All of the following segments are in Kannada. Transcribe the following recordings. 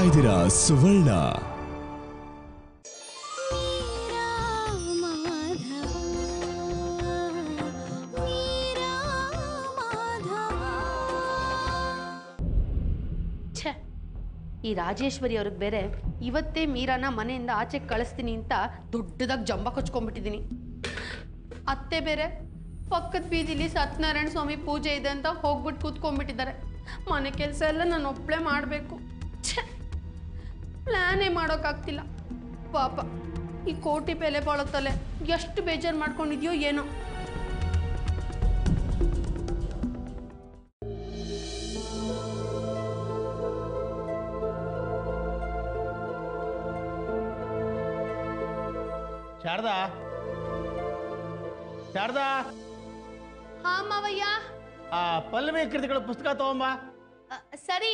ಇದ್ದೀರಾ ಸುವರ್ಣ ಛೆ ಈ ರಾಜೇಶ್ವರಿ ಅವ್ರಿಗೆ ಬೇರೆ ಇವತ್ತೇ ಮೀರಾನ ಮನೆಯಿಂದ ಆಚೆ ಕಳಿಸ್ತೀನಿ ಅಂತ ದೊಡ್ಡದಾಗಿ ಜಂಬ ಕೊಚ್ಕೊಂಡ್ಬಿಟ್ಟಿದ್ದೀನಿ ಅತ್ತೆ ಬೇರೆ ಪಕ್ಕದ ಬೀದಿಲಿ ಸತ್ಯನಾರಾಯಣ ಸ್ವಾಮಿ ಪೂಜೆ ಇದೆ ಅಂತ ಹೋಗ್ಬಿಟ್ಟು ಕೂತ್ಕೊಂಡ್ಬಿಟ್ಟಿದ್ದಾರೆ ಮನೆ ಕೆಲಸ ಎಲ್ಲ ನಾನು ಒಬ್ಬಳೇ ಮಾಡಬೇಕು ಛೆ ಪ್ಲ್ಯಾನೇ ಮಾಡೋಕ್ಕಾಗ್ತಿಲ್ಲ ಪಾಪ ಈ ಕೋಟಿ ಬೆಲೆ ಬಾಳುತ್ತಲೆ ಎಷ್ಟು ಬೇಜಾರು ಮಾಡ್ಕೊಂಡಿದ್ಯೋ ಏನೋ ಶಾರದಾ ಶಾರದಾ ಹಾ ಮಾವಯ್ಯ ಆ ಪಲ್ಲವಿ ಕೃತಿಗಳ ಪುಸ್ತಕ ತಗೊಂಬ ಅ, ಸರಿ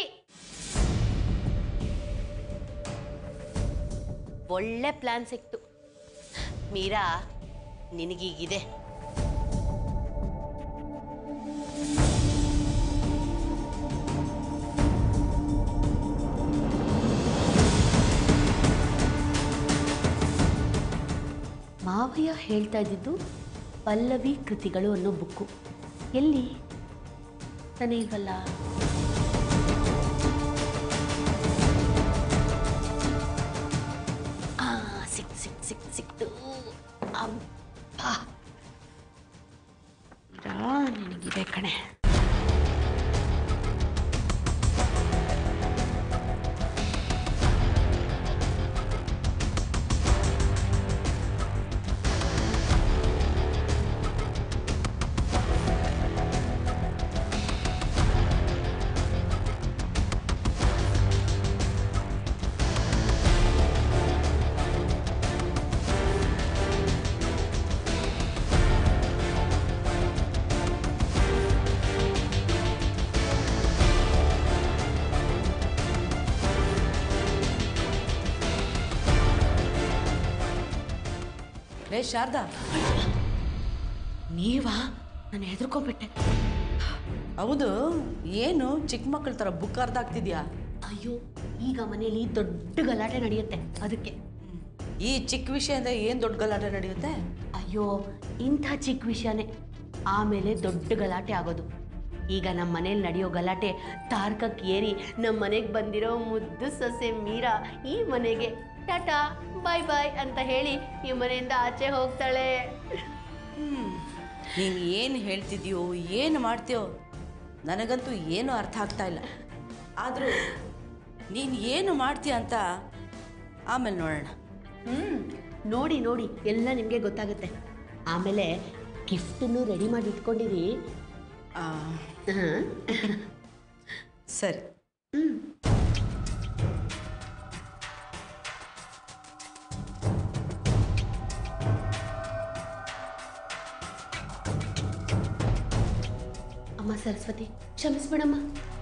ಒಳ್ಳೆ ಪ್ಲಾನ್ ಸಿಕ್ತು ಮೀರಾ ನಿನಗೀಗಿದೆ ಮಾವಯ್ಯ ಹೇಳ್ತಾ ಇದ್ದಿದ್ದು ಪಲ್ಲವಿ ಕೃತಿಗಳು ಅನ್ನೋ ಬುಕ್ಕು ಎಲ್ಲಿ ತಾನೇ ಇಲ್ವಲ್ಲ ಆ ಸಿಕ್ ಸಿಕ್ ಸಿಕ್ ಸಿಕ್ತು ಅಬ್ಬಾ ರಾ ನಿನಗಿದೆ ಕಣೆ ಲೇ ಶಾರದಾ ನೀವಾ ನಾನು ಹೆದರ್ಕೊಂಡ್ಬಿಟ್ಟೆ ಹೌದು ಏನು ಚಿಕ್ಕ ಮಕ್ಕಳ ಥರ ಬುಕ್ ಅರ್ಧ ಆಗ್ತಿದ್ಯಾ ಅಯ್ಯೋ ಈಗ ಮನೇಲಿ ದೊಡ್ಡ ಗಲಾಟೆ ನಡೆಯುತ್ತೆ ಅದಕ್ಕೆ ಈ ಚಿಕ್ಕ ವಿಷಯದಿಂದ ಏನು ದೊಡ್ಡ ಗಲಾಟೆ ನಡೆಯುತ್ತೆ ಅಯ್ಯೋ ಇಂಥ ಚಿಕ್ಕ ವಿಷಯನೇ ಆಮೇಲೆ ದೊಡ್ಡ ಗಲಾಟೆ ಆಗೋದು ಈಗ ನಮ್ಮ ಮನೇಲಿ ನಡೆಯೋ ಗಲಾಟೆ ತಾರ್ಕಕ್ಕೆ ಏರಿ ನಮ್ಮ ಮನೆಗೆ ಬಂದಿರೋ ಮುದ್ದು ಸೊಸೆ ಮೀರಾ ಈ ಮನೆಗೆ ಟಾಟಾ ಬಾಯ್ ಬಾಯ್ ಅಂತ ಹೇಳಿ ಈ ಮನೆಯಿಂದ ಆಚೆ ಹೋಗ್ತಾಳೆ ನೀನು ಏನು ಹೇಳ್ತಿದ್ಯೋ ಏನು ಮಾಡ್ತೀಯೋ ನನಗಂತೂ ಏನು ಅರ್ಥ ಆಗ್ತಾ ಇಲ್ಲ ಆದರೂ ನೀನು ಏನು ಮಾಡ್ತೀಯ ಅಂತ ಆಮೇಲೆ ನೋಡೋಣ ಹ್ಮ್ ನೋಡಿ ನೋಡಿ ಎಲ್ಲ ನಿಮಗೆ ಗೊತ್ತಾಗುತ್ತೆ ಆಮೇಲೆ ಗಿಫ್ಟನ್ನು ರೆಡಿ ಮಾಡಿ ಇಟ್ಕೊಂಡಿರಿ ಆ, ಹಾಂ ಸರಿ ಅಮ್ಮ ಸರಸ್ವತಿ ಕ್ಷಮಿಸ್ಬಿಡಮ್ಮ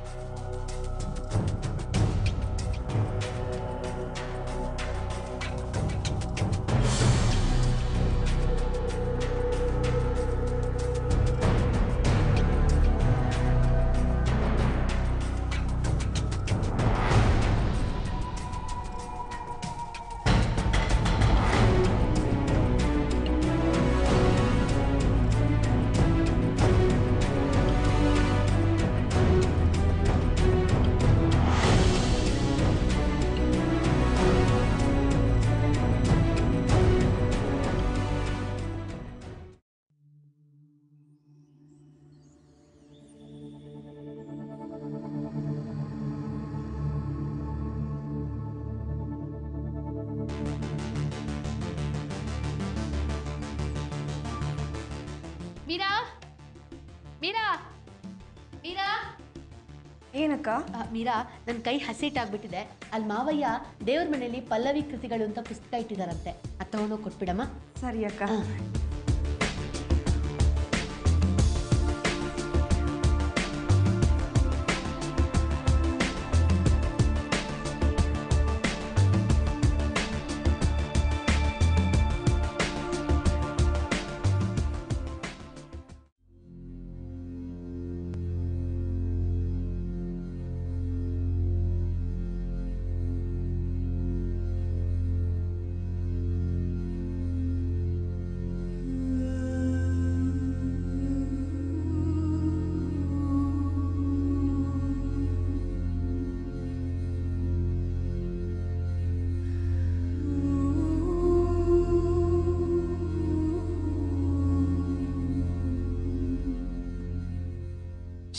ಮೀರಾ ಮೀರಾ ಮೀರಾ ಏನಕ್ಕ ಆ, ಮೀರಾ ನನ್ನ ಕೈ ಹಸಿಟ್ಟಾಗ್ಬಿಟ್ಟಿದೆ ಅಲ್ಲಿ ಮಾವಯ್ಯ ದೇವ್ರ ಮನೆಯಲ್ಲಿ ಪಲ್ಲವಿ ಕೃತಿಗಳು ಅಂತ ಪುಸ್ತಕ ಇಟ್ಟಿದಾರಂತೆ ಅದು ತಗೊಂಡೋಗಿ ಕೊಟ್ಬಿಡಮ್ಮ ಸರಿ ಅಕ್ಕ ಆ.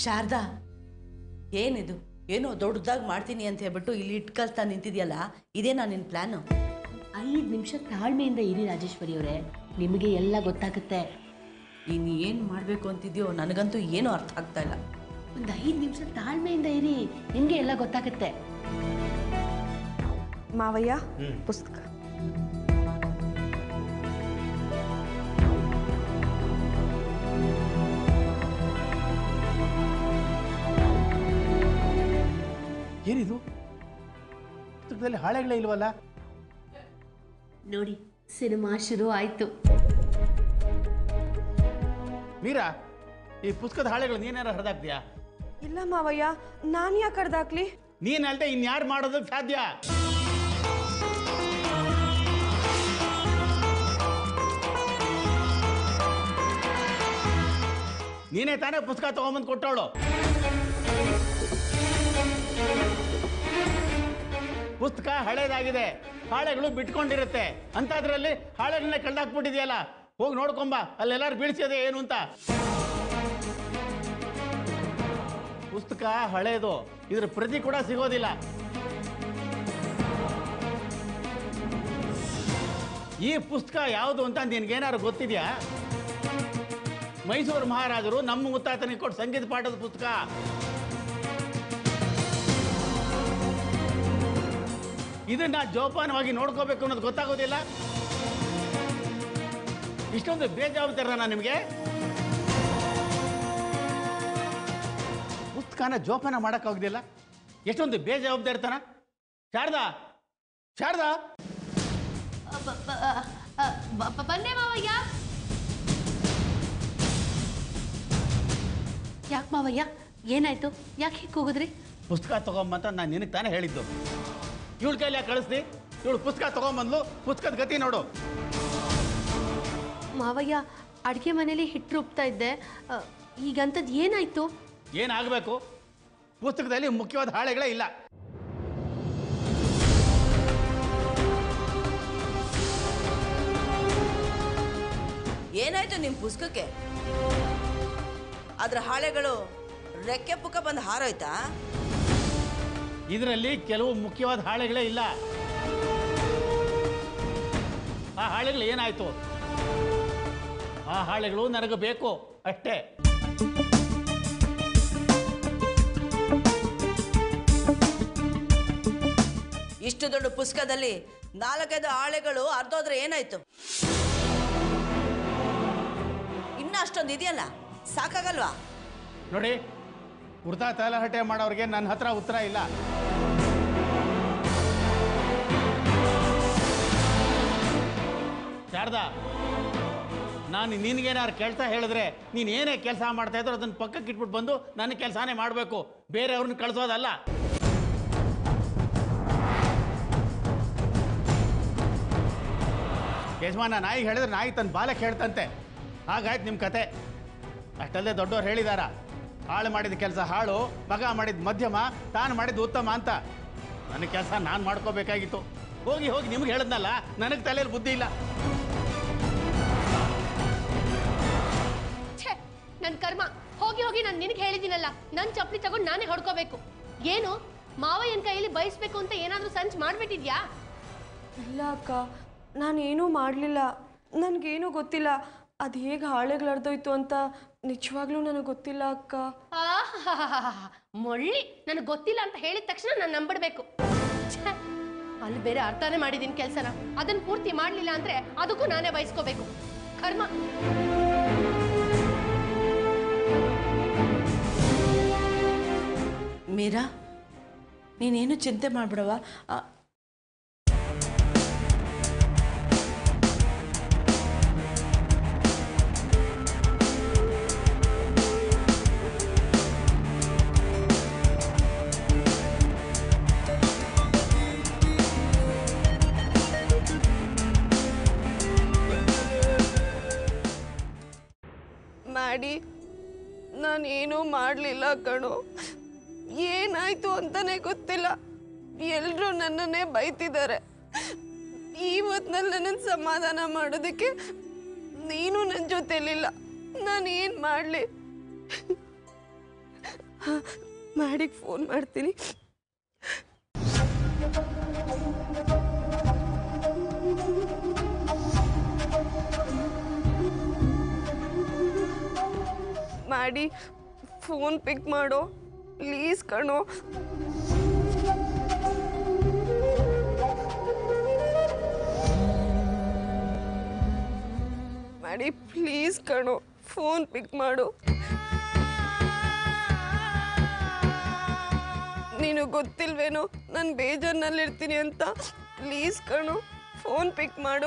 ಶಾರದಾ ಏನಿದು ಏನೋ ದೊಡ್ಡದಾಗಿ ಮಾಡ್ತೀನಿ ಅಂತ ಹೇಳ್ಬಿಟ್ಟು ಇಲ್ಲಿ ಇಟ್ಕಲ್ತಾ ನಿಂತಿದ್ಯಲ್ಲ ಇದೇನಾ ನಿನ್ನ ಪ್ಲ್ಯಾನು ಐದು ನಿಮಿಷ ತಾಳ್ಮೆಯಿಂದ ಇರಿ ರಾಜೇಶ್ವರಿ ಅವರೇ ನಿಮಗೆ ಎಲ್ಲ ಗೊತ್ತಾಗುತ್ತೆ ಇನ್ನು ಏನು ಮಾಡಬೇಕು ಅಂತಿದ್ಯೋ ನನಗಂತೂ ಏನೂ ಅರ್ಥ ಆಗ್ತಾ ಇಲ್ಲ ಒಂದು ಐದು ನಿಮಿಷ ತಾಳ್ಮೆಯಿಂದ ಇರಿ ನಿಮಗೆ ಎಲ್ಲ ಗೊತ್ತಾಗುತ್ತೆ ಮಾವಯ್ಯ ಪುಸ್ತಕ ಏನಿದು ಪುಸ್ತಕದಲ್ಲಿ ಹಾಳೆಗಳೇ ಇಲ್ವಲ್ಲ ನೋಡಿ ಸಿನಿಮಾ ಶುರು ಆಯ್ತು ಮೀರಾ ಈ ಪುಸ್ತಕದ ಹಾಳೆಗಳು ನೀನೇನಾರು ಹರಿದಾಕ್ತೀಯಾ ಇಲ್ಲ ಮಾವಯ್ಯ ನಾನು ಯಾಕೆ ಕಡ್ದಾಕ್ಲಿ ನೀನ್ ಅಲ್ದೆ ಇನ್ಯಾರು ಮಾಡೋದಕ್ಕೆ ಸಾಧ್ಯ ನೀನೇ ತಾನೇ ಪುಸ್ತಕ ತಗೊಂಬಂದು ಕೊಟ್ಟವಳು ಪುಸ್ತಕ ಹಳೇದಾಗಿದೆ ಹಾಳೆಗಳು ಬಿಟ್ಕೊಂಡಿರುತ್ತೆ ಅಂತಾದ್ರಲ್ಲಿ ಹಾಳೆಗಳನ್ನ ಕಳ್ದಾಕ್ಬಿಟ್ಟಿದ್ಯಲ್ಲ ಹೋಗಿ ನೋಡ್ಕೊಂಬ ಅಲ್ಲೆಲ್ಲಾರು ಬೀಳ್ಸಿದೆ ಏನು ಅಂತ ಪುಸ್ತಕ ಹಳೇದು ಇದ್ರ ಪ್ರತಿ ಕೂಡ ಸಿಗೋದಿಲ್ಲ ಈ ಪುಸ್ತಕ ಯಾವುದು ಅಂತ ನಿನ್ಗೇನಾದ್ರು ಗೊತ್ತಿದ್ಯಾ ಮೈಸೂರು ಮಹಾರಾಜರು ನಮ್ಮ ಮುತ್ತಾತನಿಗೆ ಕೊಟ್ಟು ಸಂಗೀತ ಪಾಠದ ಪುಸ್ತಕ ಇದನ್ನ ಜೋಪಾನವಾಗಿ ನೋಡ್ಕೋಬೇಕು ಅನ್ನೋದು ಗೊತ್ತಾಗೋದಿಲ್ಲ ಇಷ್ಟೊಂದು ಬೇಜವಾಬ್ದಾರನ ನಿಮಗೆ ಪುಸ್ತಕನ ಜೋಪಾನ ಮಾಡೋಕ್ಕಾಗೋದಿಲ್ಲ ಎಷ್ಟೊಂದು ಬೇಜವಾಬ್ದಾರಿತನ ಶಾರದಾ ಶಾರದಾ ಬಂದೆ ಮಾವಯ್ಯ ಯಾಕೆ ಮಾವಯ್ಯ ಏನಾಯ್ತು ಯಾಕೆ ಹೀಗೆ ಹೋಗಿದ್ರಿ ಪುಸ್ತಕ ತಗೊಂಬಂತ ನಾನು ನಿನಗೆ ತಾನೇ ಹೇಳಿದ್ದು ಇವಳ ಕೈಲಿ ಯಾಕೆ ಕಳಿಸ್ದಿ ಇವಳು ಪುಸ್ತಕ ತಗೊಂಬಂದ್ಲು ಪುಸ್ತಕದ ಗತಿ ನೋಡು ಮಾವಯ್ಯ ಅಡುಗೆ ಮನೇಲಿ ಹಿಟ್ಟು ರುಬ್ತಾ ಇದ್ದೆ ಆ, ಈಗಂಥದ್ದು ಏನಾಯ್ತು ಏನಾಗಬೇಕು ಪುಸ್ತಕದಲ್ಲಿ ಮುಖ್ಯವಾದ ಹಾಳೆಗಳೇ ಇಲ್ಲ ಏನಾಯ್ತು ನಿಮ್ಮ ಪುಸ್ತಕಕ್ಕೆ ಅದ್ರ ಹಾಳೆಗಳು ರೆಕ್ಕೆ ಪುಕ್ಕ ಬಂದು ಹಾರೋಯ್ತಾ ಇದರಲ್ಲಿ ಕೆಲವು ಮುಖ್ಯವಾದ ಹಾಳೆಗಳೇ ಇಲ್ಲ ಆ ಹಾಳೆಗಳು ಏನಾಯ್ತು ಆ ಹಾಳೆಗಳು ನನಗೆ ಬೇಕು ಅಷ್ಟೇ ಇಷ್ಟು ದೊಡ್ಡ ಪುಸ್ತಕದಲ್ಲಿ ನಾಲ್ಕೈದು ಹಾಳೆಗಳು ಅರ್ಧೋದ್ರೆ ಏನಾಯ್ತು ಇನ್ನ ಅಷ್ಟೊಂದು ಇದೆಯಲ್ಲ ಸಾಕಾಗಲ್ವಾ ನೋಡಿ ವೃಥಾ ತಲಹಟೆ ಮಾಡೋರಿಗೆ ನನ್ನ ಹತ್ರ ಉತ್ತರ ಇಲ್ಲ ಶಾರದಾ ನಾನು ನಿನಗೇನಾರು ಕೆಲಸ ಹೇಳಿದ್ರೆ ನೀನು ಏನೇ ಕೆಲಸ ಮಾಡ್ತಾ ಇದ್ರು ಅದನ್ನ ಪಕ್ಕಕ್ಕೆ ಇಟ್ಬಿಟ್ಟು ಬಂದು ನನ್ನ ಕೆಲಸನೇ ಮಾಡಬೇಕು ಬೇರೆಯವ್ರನ್ನ ಕಳಿಸೋದಲ್ಲ ಯಜಮಾನ ನಾಯಿಗೆ ಹೇಳಿದ್ರೆ ನಾಯಿ ತನ್ನ ಬಾಲಕ್ಕೆ ಹೇಳ್ತಂತೆ ಹಾಗಾಯ್ತು ನಿಮ್ಮ ಕತೆ ಅಷ್ಟಲ್ಲದೆ ದೊಡ್ಡವ್ರು ಹೇಳಿದಾರ ಹಾಳು ಮಾಡಿದ ಕೆಲಸ ಹಾಳು ಮಗ ಮಾಡಿದ ಮಧ್ಯಮ ತಾನು ಮಾಡಿದ ಉತ್ತಮ ಅಂತ ನನ್ನ ಕೆಲಸ ನಾನು ಮಾಡ್ಕೋಬೇಕಾಗಿತ್ತು ಹೋಗಿ ಹೋಗಿ ನಿಮ್ಗೆ ಹೇಳಿದ್ನಲ್ಲ ನನಗೆ ತಲೆಯಲ್ಲಿ ಬುದ್ಧಿ ಇಲ್ಲ ಛೇ ನನ್ನ ಕರ್ಮ ಹೋಗಿ ಹೋಗಿ ನಾನು ನಿನಗೆ ಹೇಳಿದ್ದೀನಲ್ಲ ನನ್ನ ಚಪ್ಪಲಿ ತಗೊಂಡು ನಾನೇ ಹೊಡ್ಕೋಬೇಕು ಏನು ಮಾವಯ್ಯನ ಕೈಯಲ್ಲಿ ಬಯಸ್ಬೇಕು ಅಂತ ಏನಾದರೂ ಸಂಚ್ ಮಾಡಿಬಿಟ್ಟಿದ್ಯಾ ಇಲ್ಲ ಅಕ್ಕ ನಾನೇನೂ ಮಾಡಲಿಲ್ಲ ನನಗೇನೂ ಗೊತ್ತಿಲ್ಲ ಅದು ಹೇಗೆ ಹಾಳೆಗಳು ಅರ್ಧೋಯ್ತು ಅಂತ ನಿಜವಾಗ್ಲೂ ನನಗೆ ಗೊತ್ತಿಲ್ಲ ಅಕ್ಕ ಆಹಾಹಾಹಾಹಾ. ಮೊಳ್ಳಿ ನನಗೆ ಗೊತ್ತಿಲ್ಲ ಅಂತ ಹೇಳಿದ ತಕ್ಷಣ ನಾನು ನಂಬಿಡ್ಬೇಕು ಛೆ, ಅಲ್ಲಿ ಬೇರೆ ಅರ್ಥನೇ ಮಾಡಿದ್ದೀನಿ ಕೆಲಸನ ಅದನ್ನ ಪೂರ್ತಿ ಮಾಡಲಿಲ್ಲ ಅಂದ್ರೆ ಅದಕ್ಕೂ ನಾನೇ ಬಯಸ್ಕೋಬೇಕು ಕರ್ಮ ಮೀರಾ ನೀನೇನು ಚಿಂತೆ ಮಾಡ್ಬಿಡವ ಆ, ಮಾಡಿ ನಾನೇನೂ ಮಾಡಲಿಲ್ಲ ಕಣೋ ಏನಾಯ್ತು ಅಂತಾನೆ ಗೊತ್ತಿಲ್ಲ ಎಲ್ಲರೂ ನನ್ನನ್ನೇ ಬೈತಿದ್ದಾರೆ ಇವತ್ತಿನಲ್ಲಿ ನನ್ನನ್ನು ಸಮಾಧಾನ ಮಾಡೋದಕ್ಕೆ ನೀನು ನನ್ನ ಜೊತೆಲಿಲ್ಲ ನಾನು ಏನು ಮಾಡಲಿ ಮ್ಯಾಡಿಗೆ ಫೋನ್ ಮಾಡ್ತೀನಿ ಮಾಡಿ ಫೋನ್ ಪಿಕ್ ಮಾಡೋ ಪ್ಲೀಸ್ ಕಣೋ ಮಾಡಿ ಪ್ಲೀಸ್ ಕಣೋ ಫೋನ್ ಪಿಕ್ ಮಾಡು ನೀನು ಗೊತ್ತಿಲ್ವೇನೋ ನಾನು ಬೇಜಾರ್ನಲ್ಲಿರ್ತೀನಿ ಅಂತ ಪ್ಲೀಸ್ ಕಣೋ ಫೋನ್ ಪಿಕ್ ಮಾಡು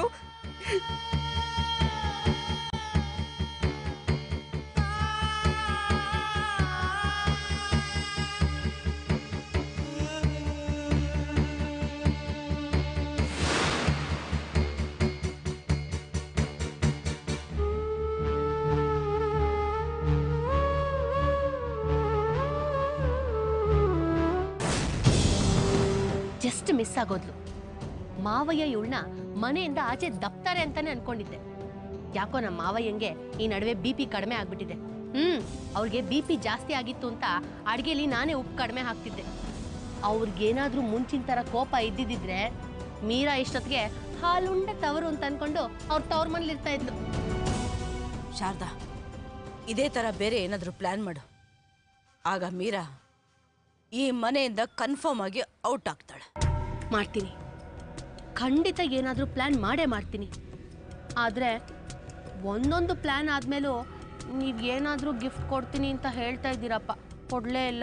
ಜಸ್ಟ್ ಮಿಸ್ ಆಗೋದ್ಲು ಮಾವಯ್ಯ ಇವಳನ್ನ ಮನೆಯಿಂದ ಆಚೆ ದಪ್ತಾರೆ ಅಂತಾನೆ ಅನ್ಕೊಂಡಿದ್ದೆ ಯಾಕೋ ನಮ್ಮ ಮಾವಯ್ಯಂಗೆ ಈ ನಡುವೆ ಬಿ ಪಿ ಕಡಿಮೆ ಆಗ್ಬಿಟ್ಟಿದೆ ಹ್ಮ್ ಅವ್ರಿಗೆ ಬಿ ಪಿ ಜಾಸ್ತಿ ಆಗಿತ್ತು ಅಂತ ಅಡ್ಗೆಲಿ ನಾನೇ ಉಪ್ಪು ಕಡಿಮೆ ಹಾಕ್ತಿದ್ದೆ ಅವ್ರಿಗೇನಾದ್ರೂ ಮುಂಚಿನ ಥರ ಕೋಪ ಇದ್ದಿದ್ದಿದ್ರೆ ಮೀರಾ ಇಷ್ಟೊತ್ತಿಗೆ ಹಾಲುಂಡೆ ತವರು ಅಂತ ಅನ್ಕೊಂಡು ಅವ್ರ ತವ್ರ ಮನೇಲಿ ಇರ್ತಾ ಇದ್ಲು ಶಾರದಾ ಇದೇ ಥರ ಬೇರೆ ಏನಾದರೂ ಪ್ಲ್ಯಾನ್ ಮಾಡು ಆಗ ಮೀರಾ ಈ ಮನೆಯಿಂದ ಕನ್ಫರ್ಮ್ ಆಗಿ ಔಟ್ ಆಗ್ತಾಳೆ ಮಾಡ್ತೀನಿ ಖಂಡಿತ ಏನಾದರೂ ಪ್ಲ್ಯಾನ್ ಮಾಡೇ ಮಾಡ್ತೀನಿ ಆದರೆ ಒಂದೊಂದು ಪ್ಲ್ಯಾನ್ ಆದಮೇಲೂ ನೀವು ಏನಾದರೂ ಗಿಫ್ಟ್ ಕೊಡ್ತೀನಿ ಅಂತ ಹೇಳ್ತಾ ಇದ್ದೀರಪ್ಪ ಕೊಡಲೇ ಇಲ್ಲ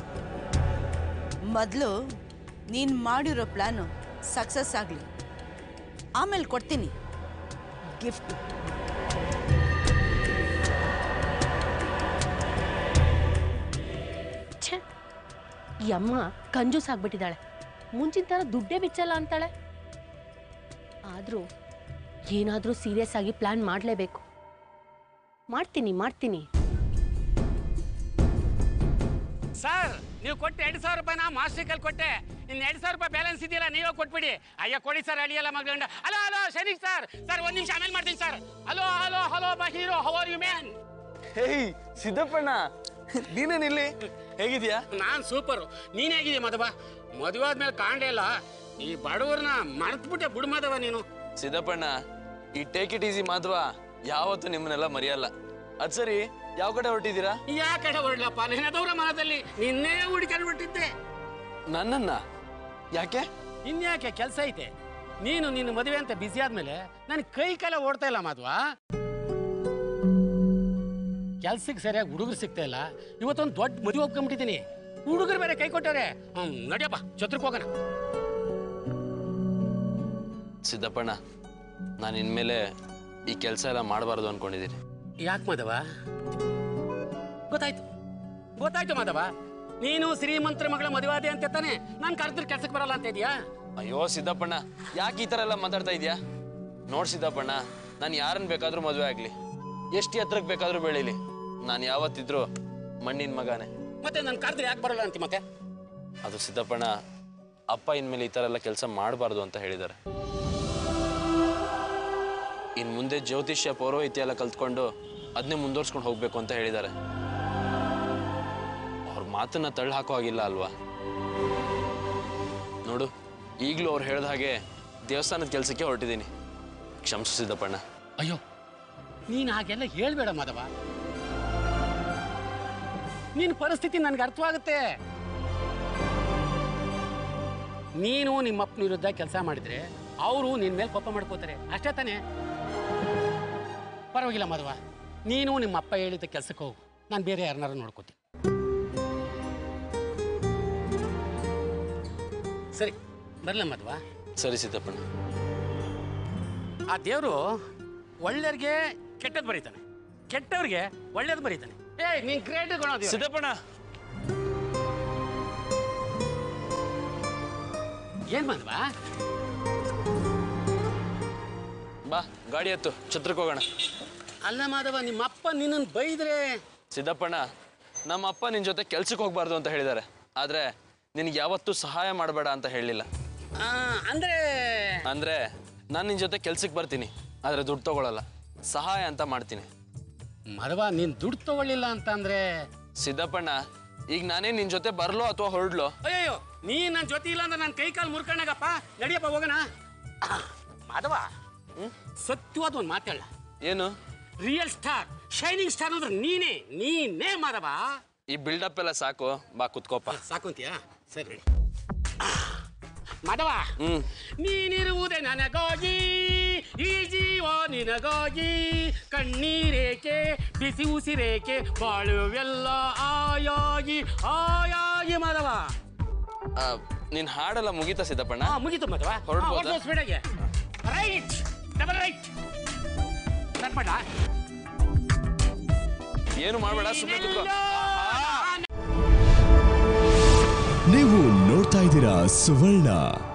ಮೊದಲು ನೀನು ಮಾಡಿರೋ ಪ್ಲ್ಯಾನು ಸಕ್ಸಸ್ ಆಗಲಿ ಆಮೇಲೆ ಕೊಡ್ತೀನಿ ಗಿಫ್ಟ್ ಛೇ ಈ ಅಮ್ಮ ಕಂಜೂಸ್ ಆಗ್ಬಿಟ್ಟಿದ್ದಾಳೆ ಮುಂಚಿನ ಥರ ದುಡ್ಡೇ ಬಿಚ್ಚಲ್ಲ ಅಂತಾಳೆ ಆದರೂ ಏನಾದರೂ ಸೀರಿಯಸ್ ಆಗಿ ಪ್ಲ್ಯಾನ್ ಮಾಡಲೇಬೇಕು ಮಾಡ್ತೀನಿ ಮಾಡ್ತೀನಿ ಸರ್ ನೀವು ಕೊಟ್ಟು ಎರಡು ಸಾವಿರ ರೂಪಾಯಿ ನಾ ಮಾಸ್ಟ್ರಿಕಲ್ ಕೊಟ್ಟೆ ಇನ್ನು ಎರಡು ಸಾವಿರ ರೂಪಾಯಿ ಬ್ಯಾಲೆನ್ಸ್ ಇದೆಯಲ್ಲ ನೀವೇ ಕೊಟ್ಬಿಡಿ ಅಯ್ಯ ಕೊಡಿ ಸರ್ ಅಡಿಯಲ್ಲ ಮಗಂಡ hello hello Sharif sir sir ಒಂದು ನಿಮಿಷ ಆಮೇಲೆ ಮಾಡ್ತೀನಿ ಸರ್ ಹಲೋ ಹಲೋ ಹಲೋ ಬಾ hero how are you man hey ಸಿದ್ದಪ್ಪಣ್ಣ ನೀನೇನಿಲ್ಲಿ ಹೇಗಿದ್ಯಾ ನಾನು ಸೂಪರು ನೀನ್ ಹೇಗಿದೀಯ ಮಧವ ಮದುವೆ ಆದ್ಮೇಲೆ ಕಾಣಲೇ ಇಲ್ಲ ಈ ಬಡವ್ರನ್ನ ಮರೆತ್ಬಿಟ್ಟೆ ಬಿಡು ಮಾಧವ ನೀನು ಸಿದ್ದಪ್ಪಣ್ಣ ಈ ಟೇಕ್ ಇಟ್ ಈಸಿ ಮಾಧವ ಯಾವತ್ತೂ ನಿಮ್ಮನ್ನೆಲ್ಲ ಮರೆಯಲ್ಲ ಅದ್ ಸರಿ ಯಾವ ಕಡೆ ಹೊರಟಿದ್ದೀರಾ ಯಾ ಕಡೆ ಹೊರಡ್ಲಪ್ಪ ನೆನೆದವ್ರ ಮನದಲ್ಲಿ ನಿನ್ನೇ ಹುಡುಕೊಂಡು ಬಿಟ್ಟಿದ್ದೆ ನನ್ನನ್ನ ಯಾಕೆ ಇನ್ಯಾಕೆ ಕೆಲಸ ಐತೆ ನೀನು ನಿನ್ನ ಮದುವೆ ಅಂತ ಬಿಸಿ ಆದ್ಮೇಲೆ ನನ್ ಕೈ ಕಾಲ ಓಡ್ತಾ ಇಲ್ಲ ಮಾಧವ ಕೆಲ್ಸಕ್ಕೆ ಸರಿಯಾಗಿ ಹುಡುಗರು ಸಿಗ್ತಾ ಇಲ್ಲ ಇವತ್ತೊಂದು ದೊಡ್ಡ ಮದುವೆ ಒಪ್ಕೊಂಡ್ಬಿಟ್ಟಿದ್ದೀನಿ ಹುಡುಗರು ಬೇರೆ ಕೈ ಕೊಟ್ಟವ್ರೆ ಹ್ಮ್ ನಡಿಯಪ್ಪ ಛತ್ರಕ್ಕೆ ಹೋಗೋಣ ಸಿದ್ದಪ್ಪಣ್ಣ ನಾನು ಇನ್ಮೇಲೆ ಈ ಕೆಲಸ ಎಲ್ಲ ಮಾಡಬಾರ್ದು ಅನ್ಕೊಂಡಿದ್ದೀನಿ ಯಾಕೆ ಮಾಧವ ಗೊತ್ತಾಯ್ತು ಗೊತ್ತಾಯ್ತು ಮಾಧವ ನೀನು ಶ್ರೀಮಂತರ ಮಗಳ ಮದುವೆ ಆದೆ ಅಂತ ತಾನೆ ನಾನು ಕರೆದ್ರೆ ಕೆಲ್ಸಕ್ಕೆ ಬರಲ್ಲ ಅಂತ ಇದೆಯಾ ಅಯ್ಯೋ ಸಿದ್ದಪ್ಪಣ್ಣ ಯಾಕೆ ಈ ಥರ ಎಲ್ಲ ಮಾತಾಡ್ತಾ ಇದೀಯಾ ನೋಡ್ ಸಿದ್ದಪ್ಪಣ್ಣ ನಾನು ಯಾರನ್ನ ಬೇಕಾದ್ರೂ ಮದುವೆ ಆಗ್ಲಿ ಎಷ್ಟು ಎತ್ತರಕ್ಕೆ ಬೇಕಾದ್ರೂ ಬೆಳೀಲಿ ನಾನು ಯಾವತ್ತಿದ್ರು ಮಣ್ಣಿನ ಮಗನೇ ಮತ್ತೆ ನಾನು ಕರೆದ್ರೆ ಯಾಕೆ ಬರಲ್ಲ ಅಂತಿ ಮತ್ತೆ ಅದು ಸಿದ್ದಪ್ಪಣ್ಣ ಅಪ್ಪ ಇನ್ಮೇಲೆ ಈ ಥರ ಎಲ್ಲ ಕೆಲಸ ಮಾಡಬಾರ್ದು ಅಂತ ಹೇಳಿದ್ದಾರೆ ಇನ್ನು ಮುಂದೆ ಜ್ಯೋತಿಷ್ಯ ಪೌರೋಹಿತ್ಯ ಎಲ್ಲ ಕಲ್ತ್ಕೊಂಡು ಅದನ್ನೇ ಮುಂದುವರ್ಸ್ಕೊಂಡು ಹೋಗ್ಬೇಕು ಅಂತ ಹೇಳಿದ್ದಾರೆ ಅವ್ರ ಮಾತನ್ನ ತಳ್ಳಿ ಹಾಕೋ ಹಾಗಿಲ್ಲ ಅಲ್ವಾ ನೋಡು ಈಗಲೂ ಅವ್ರು ಹೇಳ್ದ ಹಾಗೆ ದೇವಸ್ಥಾನದ ಕೆಲಸಕ್ಕೆ ಹೊರಟಿದ್ದೀನಿ ಕ್ಷಮಿಸು ಸಿದ್ದಪ್ಪಣ್ಣ ಅಯ್ಯೋ ನೀನು ಹಾಗೆಲ್ಲ ಹೇಳ್ಬೇಡ ಮಾಧವ ನಿನ್ನ ಪರಿಸ್ಥಿತಿ ನನಗೆ ಅರ್ಥವಾಗುತ್ತೆ ನೀನು ನಿಮ್ಮ ಅಪ್ಪನ ವಿರುದ್ಧ ಕೆಲಸ ಮಾಡಿದ್ರೆ ಅವರು ನಿನ್ನ ಮೇಲೆ ಕೋಪ ಮಾಡ್ಕೋತಾರೆ ಅಷ್ಟೇ ತಾನೇ ಪರವಾಗಿಲ್ಲ ಮಾಧವ ನೀನು ನಿಮ್ಮ ಅಪ್ಪ ಹೇಳಿದ ಕೆಲಸಕ್ಕೆ ಹೋಗು ನಾನು ಬೇರೆ ಯಾರನ್ನಾರು ನೋಡ್ಕೋತೀನಿ ಸರಿ ಬರಲ್ಲ ಮಾಧವ ಸರಿ ಸಿದ್ದಪ್ಪಣ್ಣ ಆ ದೇವರು ಒಳ್ಳೆಯವ್ರಿಗೆ ಕೆಟ್ಟದ್ದು ಬರೀತಾನೆ ಕೆಟ್ಟವ್ರಿಗೆ ಒಳ್ಳೇದು ಬರೀತಾನೆ ಏ ನೀನ್ ಗ್ರೇಟ್ ಗುಣ ಸಿದ್ದಪ್ಪಣ್ಣ ಏನ್ ಬಂದ್ವಾ ಬಾ ಗಾಡಿ ಹತ್ತು ಛತ್ರಕ್ಕೆ ಹೋಗೋಣ ಅಲ್ಲ ಮಾಧವ ನಿಮ್ಮ ಅಪ್ಪ ನಿನ್ನನ್ನು ಬೈದ್ರೆ ಸಿದ್ದಪ್ಪಣ್ಣ ನಮ್ಮ ಅಪ್ಪ ನಿನ್ನ ಜೊತೆ ಕೆಲ್ಸಕ್ಕೆ ಹೋಗ್ಬಾರ್ದು ಅಂತ ಹೇಳಿದ್ದಾರೆ ಆದರೆ ನಿನಗೆ ಯಾವತ್ತೂ ಸಹಾಯ ಮಾಡಬೇಡ ಅಂತ ಹೇಳಲಿಲ್ಲ ಆ, ಅಂದ್ರೆ ಅಂದರೆ ನಾನು ನಿನ್ನ ಜೊತೆ ಕೆಲ್ಸಕ್ಕೆ ಬರ್ತೀನಿ ಆದರೆ ದುಡ್ಡು ತಗೊಳ್ಳಲ್ಲ ಸಹಾಯ ಅಂತ ಮಾಡ್ತೀನಿ ಮಾಧವ ನೀನ್ ದುಡ್ಡು ತಗೊಳ್ಳಿಲ್ಲ ಅಂತ ಅಂದ್ರೆ ಸಿದ್ದಪ್ಪಣ್ಣ ಈಗ ನಾನೇ ನಿನ್ ಜೊತೆ ಬರ್ಲೋ ಅಥವಾ ಹೊರಡ್ಲೋ ಅಯ್ಯೋ ನೀ ನನ್ನ ಜೊತೆ ಇಲ್ಲ ಅಂದ್ರೆ ನನ್ನ ಕೈ ಕಾಲು ಮುರ್ಕೊಂಡಾಗಪ್ಪ ನಡಿಯಪ್ಪ ಹೋಗೋಣ ಮಾಧವ ಸತ್ಯವಾದ ಒಂದು ಮಾತೇಳ ಏನು ರಿಯಲ್ ಸ್ಟಾರ್ ಶೈನಿಂಗ್ ಸ್ಟಾರ್ ಅಂದ್ರೆ ನೀನೇ ನೀನೇ ಮಾಧವ ಈ ಬಿಲ್ಡಪ್ ಎಲ್ಲ ಸಾಕು ಬಾ ಕುತ್ಕೋಪ ಸಾಕುಂತೀಯಾ ಸರಿ ಮಾಧವ ಹ್ಮ್ ನೀನಿರುವುದೇ ನನಗಾಗಿ ಈ ಜೀವ ನಿನಗಾಗಿ ಕಣ್ಣೀರೇಕೆ ಬಿಸಿ ಉಸಿರೇಕೆ ಬಾಳುವೆಲ್ಲ ಆಯಾಗಿ ಆಯಾಗಿ ಮಾಧವ ಆ, ನಿನ್ ಹಾಡೆಲ್ಲ ಮುಗೀತಾ ಸಿದ್ದಪ್ಪಣ್ಣ ಹಾ ಮುಗೀತು ಮಾಧವ ಹೊರಡ್ಬೋದಾ? ಸ್ಪೀಡಾಗೆ ರೈಟ್ ಡಬಲ್ ರೈಟ್ ಸ್ಟಾರ್ಟ್ ಮಾಡ ಏನು ಮಾಡ್ಬೇಡ ಸುಮ್ಮನೆ ಕುತ್ಕೋ ನೀವು ನೋಡ್ತಾ ಇದ್ದೀರಾ ಸುವರ್ಣ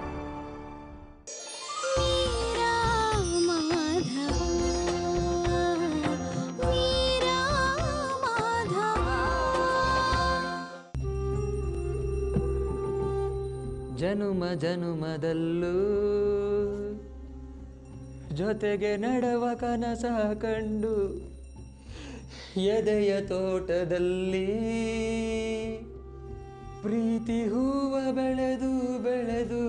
ಜನುಮ ಜನುಮದಲ್ಲೂ ಜೊತೆಗೆ ನಡವ ಕನಸ ಕಂಡು ಎದೆಯ ತೋಟದಲ್ಲಿ ಪ್ರೀತಿ ಹೂವ ಬೆಳೆದು ಬೆಳೆದು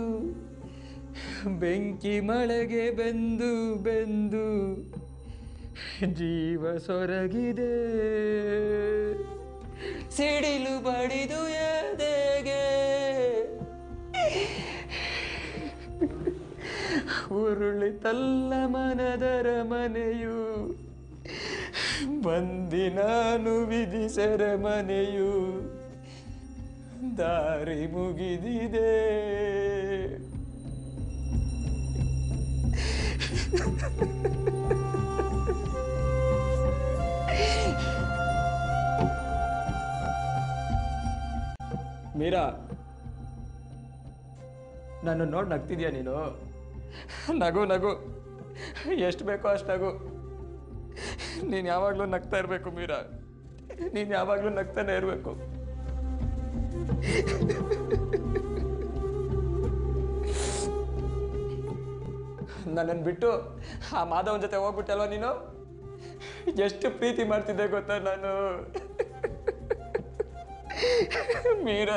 ಬೆಂಕಿ ಮಳೆಗೆ ಬೆಂದು ಬೆಂದು ಜೀವ ಸೊರಗಿದೆ ಸಿಡಿಲು ಬಡಿದು ಎದೆಗೆ ಉರುಳಿತಲ್ಲ ಮನದರ ಮನೆಯು ಬಂದಿ ನಾನು ವಿಧಿಸರ ಮನೆಯು ದಾರಿ ಮುಗಿದಿದೆ ಮೀರಾ ನಾನು ನೋಡಿ ನಗ್ತಿದ್ಯಾ ನೀನು ನಗು ನಗು ಎಷ್ಟು ಬೇಕೋ ಅಷ್ಟು ನಗು ನೀನು ಯಾವಾಗಲೂ ನಗ್ತಾ ಇರಬೇಕು ಮೀರಾ ನೀನು ಯಾವಾಗಲೂ ನಗ್ತಾನೆ ಇರಬೇಕು ನನ್ನನ್ನು ಬಿಟ್ಟು ಆ ಮಾಧವನ ಜೊತೆ ಹೋಗ್ಬಿಟ್ಟಲ್ವ ನೀನು ಎಷ್ಟು ಪ್ರೀತಿ ಮಾಡ್ತಿದ್ದೆ ಗೊತ್ತಾ ನಾನು ಮೀರಾ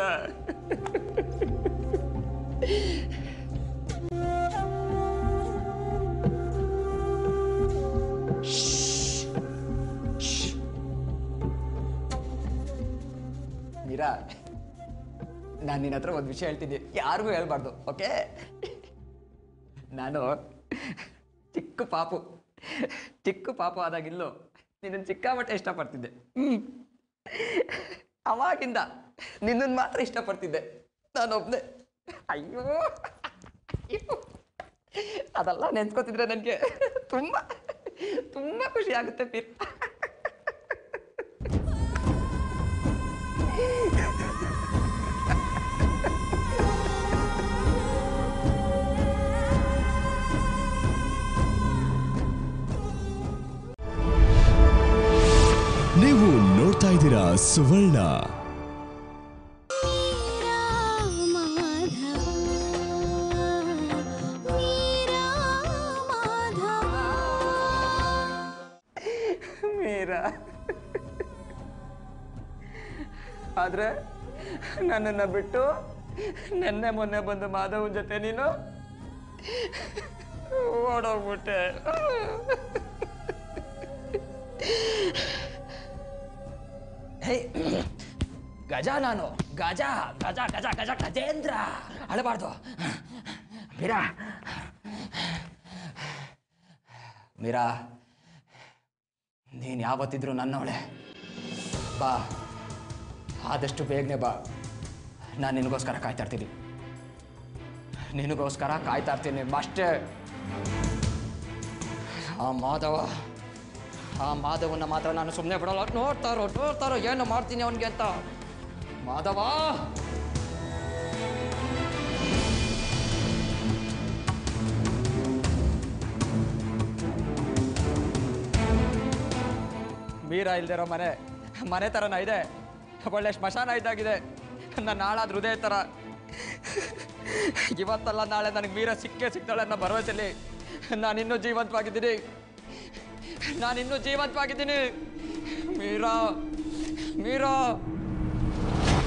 ಮೀರಾ ನಾನು ನಿನ್ನ ಹತ್ರ ಒಂದು ವಿಷಯ ಹೇಳ್ತಿದ್ದೆ ಯಾರಿಗೂ ಹೇಳ್ಬಾರ್ದು ಓಕೆ ನಾನು ಚಿಕ್ಕ ಪಾಪು ಚಿಕ್ಕ ಪಾಪು ಆದಾಗಿಲ್ಲೂ ನಿನ್ನನ್ನು ಸಿಕ್ಕಾಪಟ್ಟೆ ಇಷ್ಟಪಡ್ತಿದ್ದೆ ಹ್ಮ್. ಅವಾಗಿಂದ ನಿನ್ನನ್ನು ಮಾತ್ರ ಇಷ್ಟಪಡ್ತಿದ್ದೆ ನಾನೊಬ್ಬನೇ ಅಯ್ಯೋ ಅಯ್ಯೋ. ಅದೆಲ್ಲ ನೆನ್ಸ್ಕೊತಿದ್ರೆ ನನಗೆ ತುಂಬ ತುಂಬ ಖುಷಿ ಆಗುತ್ತೆ ಪೀರ್ ನೀವು ನೋಡ್ತಾ ಇದ್ದೀರಾ ಸುವರ್ಣ ಮೀರಾ ಆದ್ರೆ ನನ್ನನ್ನು ಬಿಟ್ಟು ನೆನ್ನೆ ಮೊನ್ನೆ ಬಂದು ಮಾಧವನ್ ಜೊತೆ ನೀನು ಓಡೋಗ್ಬಿಟ್ಟೆ ಹೇ ಗಜ ನಾನು ಗಜ ಗಜ ಗಜ ಗಜ ಗಜೇಂದ್ರ ಅಳಬಾರ್ದು ಮೀರಾ ಮೀರಾ ನೀನು ಯಾವತ್ತಿದ್ರು ನನ್ನವಳೆ ಬಾ ಆದಷ್ಟು ಬೇಗನೆ ಬಾ ನಾನು ನಿನಗೋಸ್ಕರ ಕಾಯ್ತಾ ಇರ್ತೀನಿ ನಿನಗೋಸ್ಕರ ಕಾಯ್ತಾ ಇರ್ತೀನಿ ಅಷ್ಟೇ ಆ ಮಾಧವ ಆ ಮಾಧವನ್ನ ಮಾತ್ರ ನಾನು ಸುಮ್ಮನೆ ಬಿಡಲ್ಲ ನೋಡ್ತಾರೋ ನೋಡ್ತಾರೋ ಏನು ಮಾಡ್ತೀನಿ ಅವನಿಗೆ ಅಂತ ಮಾಧವ ಮೀರ ಇಲ್ದಿರೋ ಮನೆ ಮನೆ ಥರನ ಇದೆ ಒಳ್ಳೆ ಸ್ಮಶಾನ ಇದ್ದಾಗಿದೆ ನನ್ನ ಹಾಳಾದ ಹೃದಯ ಥರ ಇವತ್ತಲ್ಲ ನಾಳೆ ನನಗೆ ಮೀರ ಸಿಕ್ಕೇ ಸಿಗ್ತಾಳೆ ಅನ್ನೋ ಭರವಸೆಯಲ್ಲಿ ನಾನಿನ್ನೂ ಜೀವಂತವಾಗಿದ್ದೀನಿ ನಾನಿನ್ನೂ ಜೀವಂತವಾಗಿದ್ದೀನಿ ಮೀರಾ ಮೀರಾ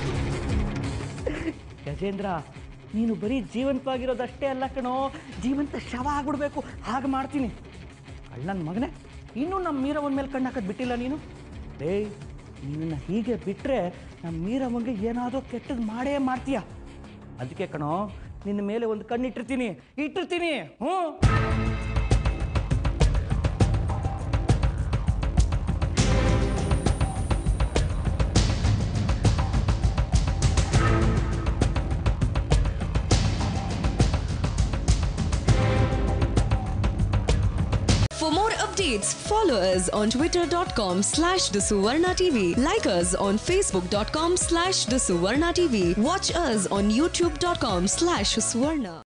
ಗಜೇಂದ್ರ ನೀನು ಬರೀ ಜೀವಂತವಾಗಿರೋದಷ್ಟೇ ಅಲ್ಲ ಕಣೋ ಜೀವಂತ ಶವ ಆಗ್ಬಿಡ್ಬೇಕು ಹಾಗೆ ಮಾಡ್ತೀನಿ ನನ್ನ ಮಗನೇ ಇನ್ನೂ ನಮ್ಮ ಮೀರವನ ಮೇಲೆ ಕಣ್ಣು ಹಾಕೋದು ಬಿಟ್ಟಿಲ್ಲ ನೀನು ಏಯ್ ನಿನ್ನ ಹೀಗೆ ಬಿಟ್ಟರೆ ನಮ್ಮ ಮೀರವಂಗೆ ಏನಾದರೂ ಕೆಟ್ಟದ್ದು ಮಾಡೇ ಮಾಡ್ತೀಯ ಅದಕ್ಕೆ ಕಣೋ ನಿನ್ನ ಮೇಲೆ ಒಂದು ಕಣ್ಣು ಇಟ್ಟಿರ್ತೀನಿ ಇಟ್ಟಿರ್ತೀನಿ ಹ್ಞೂ For more updates, follow us on twitter.com slash the Suvarna TV. Like us on facebook.com slash the Suvarna TV. Watch us on youtube.com slash Suvarna.